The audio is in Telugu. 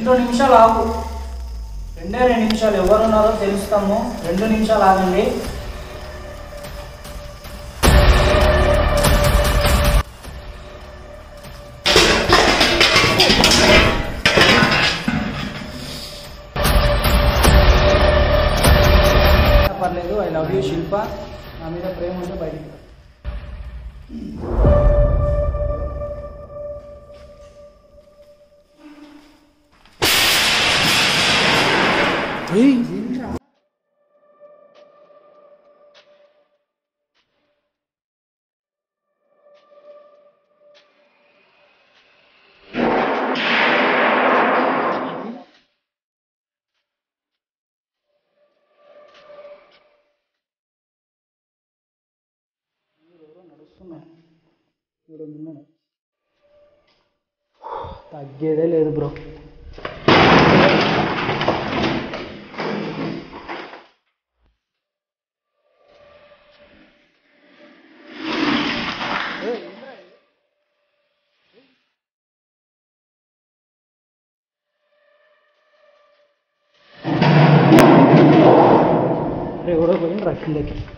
రెండు నిమిషాలు ఆగు రెండే రెండు నిమిషాలు ఎవరున్నారో తెలుస్తాము రెండు నిమిషాలు ఆగండి పర్లేదు ఐ లవ్ యూ శిల్ప నా మీద ప్రేమ ఉంటే బయటికి రా. నడుస్తున్నాయి ఇప్పుడు ఉన్నాయి తగ్గేదే లేదు బ్రో ఎవడో పోయింది రా కిందకి